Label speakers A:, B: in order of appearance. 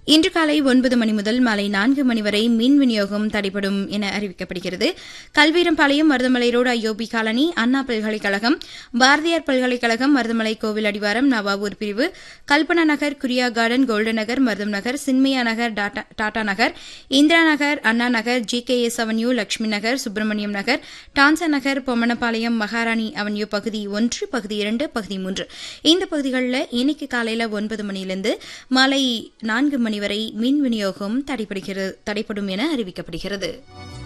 A: இன்று காலை ஒன்பது மணி முதல் மாலை நான்கு மணி வரை மின் விநியோகம் தடைபடும் என அறிவிக்கப்படுகிறது Kalveerampalayam Maruthamalai road IOB colony Anna பல்கலைக்கழகம் பாரதியார் பல்கலைக்கழகம் மருதமலை கோவில் அடிவாரம் நவாவூர் பிரிவு Kalpana Nagar Kuriya garden golden Nagar Marutham Nagar Chinmaya Nagar Tata Tata Nagar Indira Nagar Anna Nagar G K S avenue Lakshmi Nagar Subramaniam Nagar டான்சா நகர் பொம்மனப்பாளையம் மகாராணி அவென்யூ பகுதி ஒன்று பகுதி இரண்டு பகுதி மூன்று இந்த பகுதிகளில் இன்னைக்கு காலையில் ஒன்பது மணியிலிருந்து மாலை நான்கு மணி வரை மின் விநியோகம் தடைபடுகிறது தடைப்படும் என அறிவிக்கப்படுகிறது